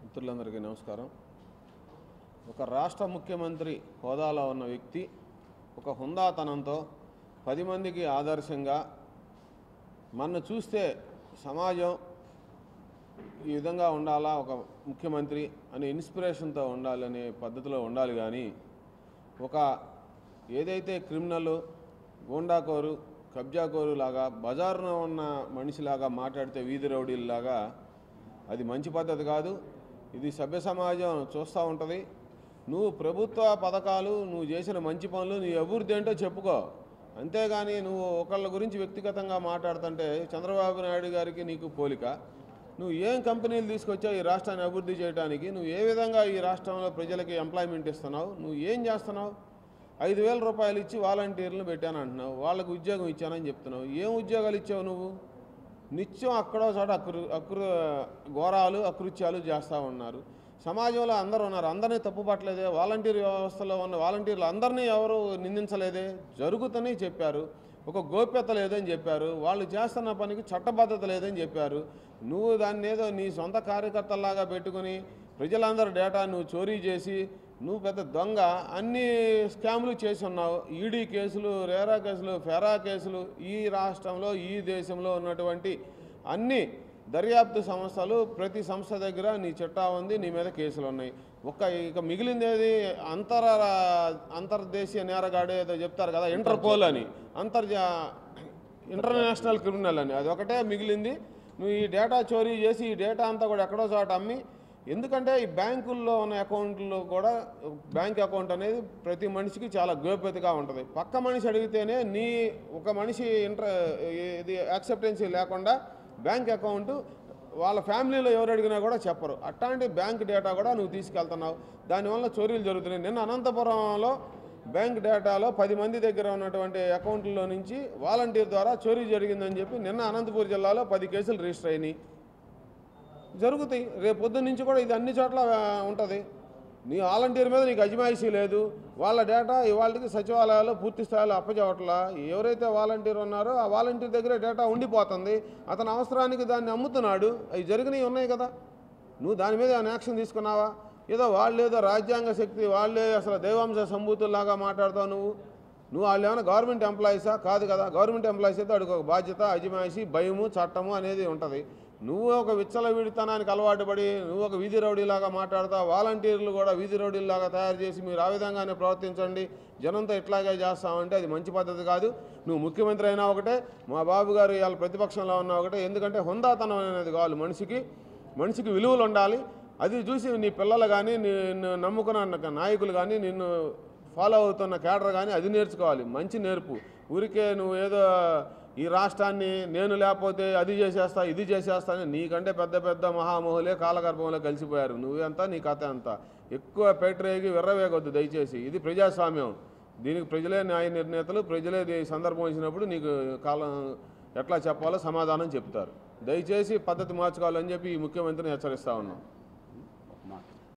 మిత్రులందరికీ నమస్కారం ఒక రాష్ట్ర ముఖ్యమంత్రి హోదాలో ఉన్న వ్యక్తి ఒక హుందాతనంతో పది మందికి ఆదర్శంగా మన చూస్తే సమాజం ఈ విధంగా ఉండాలా ఒక ముఖ్యమంత్రి అనే ఇన్స్పిరేషన్తో ఉండాలనే పద్ధతిలో ఉండాలి కానీ ఒక ఏదైతే క్రిమినల్ గూండాకోరు కబ్జాకోరు లాగా బజారున ఉన్న మనిషిలాగా మాట్లాడితే వీధి రౌడీలాగా అది మంచి పద్ధతి కాదు ఇది సభ్య సమాజం చూస్తూ ఉంటుంది నువ్వు ప్రభుత్వ పథకాలు నువ్వు చేసిన మంచి పనులు నీ అభివృద్ధి ఏంటో చెప్పుకో అంతేగాని నువ్వు ఒకళ్ళ గురించి వ్యక్తిగతంగా మాట్లాడుతుంటే చంద్రబాబు నాయుడు గారికి నీకు పోలిక నువ్వు ఏం కంపెనీలు తీసుకొచ్చావు ఈ రాష్ట్రాన్ని అభివృద్ధి చేయడానికి నువ్వు ఏ విధంగా ఈ రాష్ట్రంలో ప్రజలకి ఎంప్లాయ్మెంట్ ఇస్తున్నావు నువ్వు ఏం చేస్తున్నావు ఐదు వేల రూపాయలు ఇచ్చి వాలంటీర్లను పెట్టాను అంటున్నావు వాళ్ళకు ఉద్యోగం ఇచ్చానని చెప్తున్నావు ఏం ఉద్యోగాలు ఇచ్చావు నువ్వు నిత్యం అక్కడో చోట అకృ అకృ ఘోరాలు అకృత్యాలు చేస్తూ ఉన్నారు సమాజంలో అందరూ ఉన్నారు అందరినీ తప్పు పట్టలేదే వాలంటీర్ వ్యవస్థలో ఉన్న వాలంటీర్లు అందరినీ ఎవరు నిందించలేదే జరుగుతూనే చెప్పారు ఒక గోప్యత లేదని చెప్పారు వాళ్ళు చేస్తున్న పనికి చట్టబద్ధత లేదని చెప్పారు నువ్వు దాన్ని ఏదో నీ సొంత కార్యకర్తలాగా పెట్టుకుని ప్రజలందరి డేటా నువ్వు చోరీ చేసి నువ్వు పెద్ద దొంగ అన్ని స్కాములు చేసి ఉన్నావు ఈడీ కేసులు రేరా కేసులు ఫెరా కేసులు ఈ రాష్ట్రంలో ఈ దేశంలో ఉన్నటువంటి అన్ని దర్యాప్తు సంస్థలు ప్రతి సంస్థ దగ్గర నీ చిట్టా ఉంది నీ మీద కేసులు ఉన్నాయి ఒక్క ఇక మిగిలింది ఏది అంతర అంతర్దేశీయ నేరగాడు ఏదో చెప్తారు కదా ఇంటర్పోల్ అని అంతర్జా ఇంటర్నేషనల్ క్రిమినల్ అని అది ఒకటే మిగిలింది నువ్వు ఈ డేటా చోరీ చేసి ఈ డేటా అంతా కూడా ఎక్కడో చోట అమ్మి ఎందుకంటే ఈ బ్యాంకుల్లో ఉన్న అకౌంట్లో కూడా బ్యాంక్ అకౌంట్ అనేది ప్రతి మనిషికి చాలా గోప్యతగా ఉంటుంది పక్క మనిషి అడిగితేనే నీ ఒక మనిషి ఇంటర్ ఇది యాక్సెప్టెన్సీ లేకుండా బ్యాంక్ అకౌంట్ వాళ్ళ ఫ్యామిలీలో ఎవరు అడిగినా కూడా చెప్పరు అట్లాంటి బ్యాంక్ డేటా కూడా నువ్వు తీసుకెళ్తున్నావు దానివల్ల చోరీలు జరుగుతున్నాయి నిన్న అనంతపురంలో బ్యాంక్ డేటాలో పది మంది దగ్గర ఉన్నటువంటి అకౌంట్లలో నుంచి వాలంటీర్ ద్వారా చోరీ జరిగిందని చెప్పి నిన్న అనంతపూర్ జిల్లాలో పది కేసులు రిజిస్టర్ అయినాయి జరుగుతాయి రేపు పొద్దున్న నుంచి కూడా ఇది అన్ని చోట్ల ఉంటుంది నీ వాలంటీర్ మీద నీకు అజమాయిషీ లేదు వాళ్ళ డేటా ఇవాళకి సచివాలయాల్లో పూర్తి స్థాయిలో అప్పచెవట్ల ఎవరైతే వాలంటీర్ ఉన్నారో ఆ వాలంటీర్ దగ్గరే డేటా ఉండిపోతుంది అతని అవసరానికి దాన్ని అమ్ముతున్నాడు అవి జరిగినవి ఉన్నాయి కదా నువ్వు దాని మీద ఏమైనా యాక్షన్ తీసుకున్నావా ఏదో వాళ్ళు ఏదో రాజ్యాంగ శక్తి వాళ్ళే అసలు దైవాంశ సంభూతుల్లాగా మాట్లాడతావు నువ్వు నువ్వు వాళ్ళు ఏమైనా గవర్నమెంట్ ఎంప్లాయీసా కాదు కదా గవర్నమెంట్ ఎంప్లాయీస్ అయితే వాడికి ఒక బాధ్యత అజమాయిషి భయము చట్టము అనేది ఉంటుంది నువ్వు ఒక విచ్చల విడితనానికి అలవాటు పడి నువ్వు ఒక వీధి రౌడీలాగా మాట్లాడతావు వాలంటీర్లు కూడా వీధి రౌడీలాగా తయారు చేసి మీరు ఆ విధంగానే ప్రవర్తించండి జనంతో ఇట్లాగే చేస్తామంటే అది మంచి పద్ధతి కాదు నువ్వు ముఖ్యమంత్రి అయినా ఒకటే మా బాబు గారు ఇవాళ ప్రతిపక్షంలో ఉన్నా ఒకటే ఎందుకంటే హుందాతనం అనేది కావాలి మనిషికి మనిషికి విలువలు ఉండాలి అది చూసి నీ పిల్లలు కానీ నిన్ను నమ్ముకున్న నాయకులు కానీ నిన్ను ఫాలో అవుతున్న కేడర్ కానీ అది నేర్చుకోవాలి మంచి నేర్పు ఊరికే నువ్వు ఏదో ఈ రాష్ట్రాన్ని నేను లేకపోతే అది చేసేస్తా ఇది చేసేస్తా అని నీకంటే పెద్ద పెద్ద మహామోహులే కాలగర్భంలో కలిసిపోయారు నువ్వెంత నీ కథ ఎంత ఎక్కువ పేటరేగి విర్రవేగొద్దు దయచేసి ఇది ప్రజాస్వామ్యం దీనికి ప్రజలే న్యాయ నిర్ణేతలు ప్రజలే దీ- సందర్భం వచ్చినప్పుడు నీకు కాలం ఎట్లా చెప్పాలో సమాధానం చెప్తారు దయచేసి పద్ధతి మార్చుకోవాలని చెప్పి ఈ ముఖ్యమంత్రిని హెచ్చరిస్తా ఉన్నాం